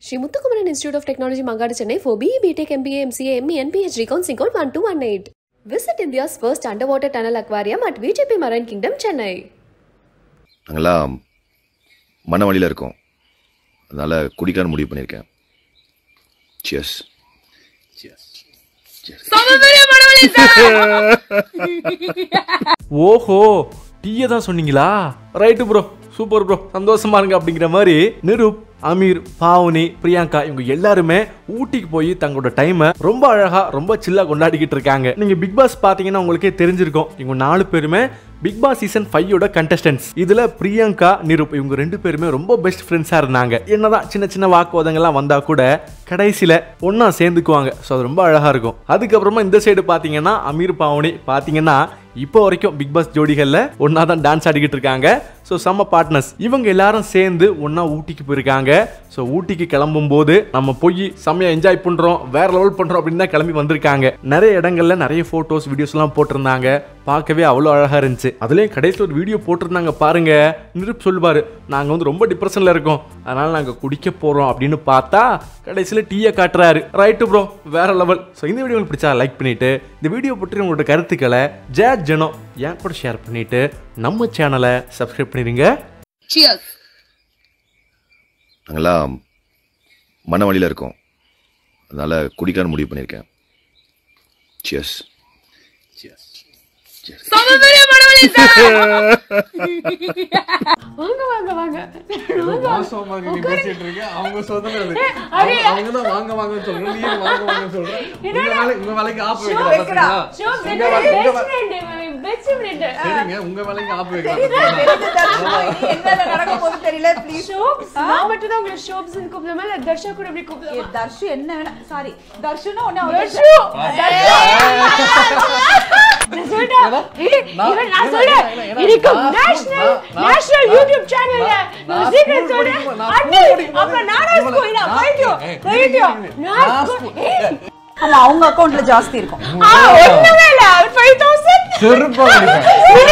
Sri Muthukumaran Institute of Technology, Mangadu, Chennai for BE, BTech, MBA, MCA, ME, and PhD counseling code 1218. Visit India's first underwater tunnel aquarium at VGP Marine Kingdom, Chennai. நாங்கள்லாம் மன வழியில் இருக்கோம் அதனால் குடிக்கான முடிவு பண்ணியிருக்கேன் cheers ஓஹோ டீயை தான் சொன்னீங்களா ரைட்டு ப்ரோ சூப்பர் ப்ரோ சந்தோஷமா இருங்க அப்படிங்கிற மாதிரி நிருப் அமீர் பாவனி பிரியங்கா இவங்க எல்லாருமே ஊட்டிக்கு போய் தங்களோட டைமை ரொம்ப அழகா ரொம்ப சில்லா கொண்டாடிக்கிட்டு இருக்காங்க நீங்க பிக் பாஸ் பாத்தீங்கன்னா உங்களுக்கே தெரிஞ்சிருக்கும் இவங்க நாலு பேருமே பிக் பாஸ் சீசன் ஃபைவோட கண்டஸ்டன்ஸ் இதுல பிரியங்கா நிருப் இவங்க ரெண்டு பேருமே ரொம்ப பெஸ்ட் ஃப்ரெண்ட்ஸா இருந்தாங்க என்னதான் சின்ன சின்ன வாக்குவாதங்கள்லாம் வந்தா கூட கடைசியில ஒண்ணா சேர்ந்துக்குவாங்க ஸோ அது ரொம்ப அழகா இருக்கும் அதுக்கப்புறமா இந்த சைடு பாத்தீங்கன்னா அமீர் பாவனி பாத்தீங்கன்னா இப்போ வரைக்கும் பிக் பாஸ் ஜோடிகளில் ஒன்றா தான் டான்ஸ் ஆடிக்கிட்டு இருக்காங்க ஸோ செம்ம பார்ட்னர்ஸ் இவங்க எல்லாரும் சேர்ந்து ஒன்றா ஊட்டிக்கு போயிருக்காங்க ஸோ ஊட்டிக்கு கிளம்பும் போது நம்ம போய் செம்மையா என்ஜாய் பண்ணுறோம் வேற லெவல் பண்ணுறோம் அப்படின்னு தான் கிளம்பி வந்திருக்காங்க நிறைய இடங்கள்ல நிறைய ஃபோட்டோஸ் வீடியோஸ்லாம் போட்டிருந்தாங்க பார்க்கவே அவ்வளோ அழகாக இருந்துச்சு அதுலேயும் கடைசியில் ஒரு வீடியோ போட்டிருந்தாங்க பாருங்க நிருப் சொல்வார் நாங்கள் வந்து ரொம்ப டிப்ரெஷனில் இருக்கோம் அதனால நாங்கள் குடிக்க போகிறோம் அப்படின்னு பார்த்தா கடைசியில் டீயை காட்டுறாரு ரைட்டு ப்ரோ வேற லெவல் ஸோ இந்த வீடியோ உங்களுக்கு பிடிச்சா லைக் பண்ணிட்டு இந்த வீடியோ பற்றி உங்களோட கருத்துக்களை ஜே ஜனம் என் கூட ஷேர் பண்ணிட்டு நம்ம சேனலை சப்ஸ்கிரைப் பண்ணிடுங்க Cheers. நாங்கள்லாம் மன வழியில் இருக்கோம் அதனால் குடிக்கான முடிவு பண்ணியிருக்கேன் சியர்ஸ் வாங்க வாங்க வாங்க மாசம் மாதிரி நீ பேசிட்டு இருக்க அவங்க சொந்தம் அது அவங்க தான் வாங்க வாங்க சொல்றேன் நீ ஏன் வாங்க வாங்க சொல்ற உங்க வேலை உங்க வேலைக்கு ஆப் வைக்கிறா பாத்தீங்களா சரிங்க உங்க வேலைக்கு ஆப் வைக்கிறா என்ன நடக்க போகுது தெரியல ப்ளீஸ் நான் மட்டும் தான் உங்களை ஷோப்ஸ் கூப்பிடாம இல்ல தர்ஷா கூட எப்படி கூப்பிடுவேன் தர்ஷு என்ன வேணா சாரி தர்ஷுனா ஒண்ணு தர்ஷு நான் சொல்லிட்டேன் ஏய், இவன் நான் சொல்றேன் இன்னைக்கு நேஷனல் நேஷனல் யூடியூப் சேனல்ல நான் சீக்கிரம் சொல்றேன் அண்ணி அப்ப நானும் ஸ்கூல் பைத்தியம் பைத்தியம் நான் school- ஏய், ஆமா அவங்க அக்கவுண்ட்ல ஜாஸ்தி இருக்கும் ஆ, ஒண்ணுமே இல்ல 5000 செருப்பா கிடைக்கும்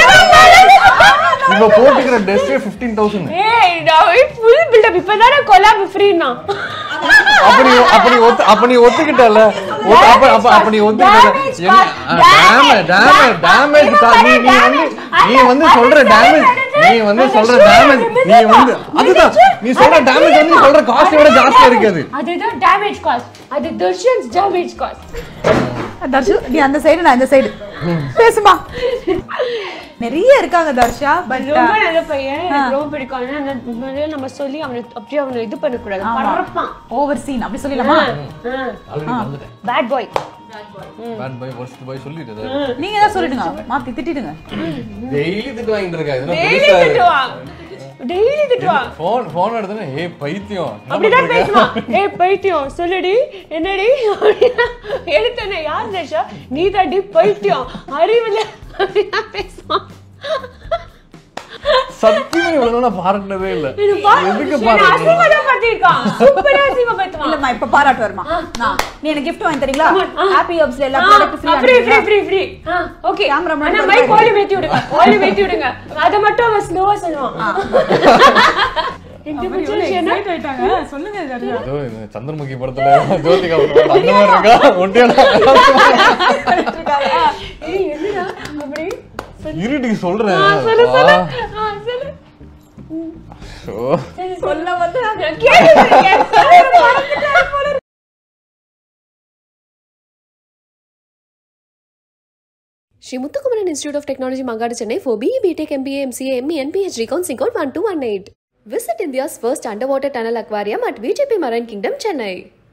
இவ போட்டுக்கிற ட்ரெஸ்ஸே 15000 ஏய் நான் ஃபுல் பில்டப் இப்பதானே கொலாப் ஃப்ரீனா அப்படி அப்படி ஒத்து அப்படி ஒத்துக்கிட்டல ஒத்து- அப்ப அப்ப அப்படி ஒத்துக்கிட்டல Damage என்ன cost, டேமேஜ் டேமேஜ் டேமேஜ் நீ நீ வந்து நீ வந்து சொல்ற டேமேஜ் நீ வந்து சொல்ற டேமேஜ் நீ வந்து அதுதான் நீ சொல்ற டேமேஜ் வந்து நீ சொல்ற காஸ்ட் விட ஜாஸ்தியா இருக்காது அதுதான் டேமேஜ் காஸ்ட் அது தர்ஷன்ஸ் டேமேஜ் காஸ்ட் தர்ஷு நீ அந்த சைடு நான் இந்த சைடு பேசுமா நிறைய இருக்காங்க தர்ஷா பட் ரொம்ப நல்ல பையன் எனக்கு ரொம்ப பிடிக்கும் ஆனா அந்த முதல்ல நம்ம சொல்லி அவனை அப்படியே அவனை இது பண்ண கூடாது பறப்பான் ஓவர் சீன் அப்படி சொல்லிடலாமா bad boy bad boy worst boy சொல்லிட்டு நீங்க தான் சொல்லிடுங்க மாத்தி திட்டிடுங்க டெய்லி திட்டு வாங்கிட்டு இருக்கா இதெல்லாம் டெய்லி புதுசா திட்டுவான் டெய்லி திட்டுவான் போன் போன் எடுத்தனே ஏய் பைத்தியம் என்ன அப்படிதான் பண்ற? பேசுவான் ஏய் பைத்தியம் சொல்லுடி என்னடி அப்படின்னா, எடுத்தனே யார் தேஷா நீ தாண்டி பைத்தியம் அறிவுல அப்படிதான் பேசுவான் சத்தியமா இவ்வளவு நாள் நான் பாராட்டினதே இல்ல இது பாரு, எதுக்கு என்னை பாராட்டணும்? அசிங்கப்படுத்தியிருக்கான். சூப்பரா அசிங்கப்படுத்துவான். இல்லம்மா இப்ப பாராட்டு வருமா நான் நீ எனக்கு gift வாங்கி தரீங்களா ஹாப்பி ஹப்ஸ்ல எல்லா ஆ, ப்ராடக்ட் ஆ, free, free, free, free. ஆ, okay. Camera man ஆனா பாரு. mic volume ஏத்தி விடுங்க, volume ஏத்தி விடுங்க. அதை மட்டும் அவன் slow ஆ சொல்லுவான். எனக்கு பிடிச்ச விஷயம் என்ன? சொல்லுங்க ஏதோ இந்த சந்திரமுகி படத்துல ஜோதிகா படத்துல அந்த மாதிரி இருக்கா ஒட்டியான ஏய், என்னடா, அப்படி? இருட்டுக்கு சொல்றேன் ஆ, சொல்லு, சொல்லு. வா. ஆ, சொல்லு. ஷோ. சரி, சொல்லு. சொல்ல வந்து நான் கேட்டுக்கிறேன். மறந்துட்டேன் போல இருக்கு. Sri Muthukumaran Institute of Technology, Mangadu, Chennai for BE, BTech, MBA, MCA, ME, and PhD counseling code 1218. Visit India's first underwater tunnel aquarium at VGP Marine Kingdom, Chennai.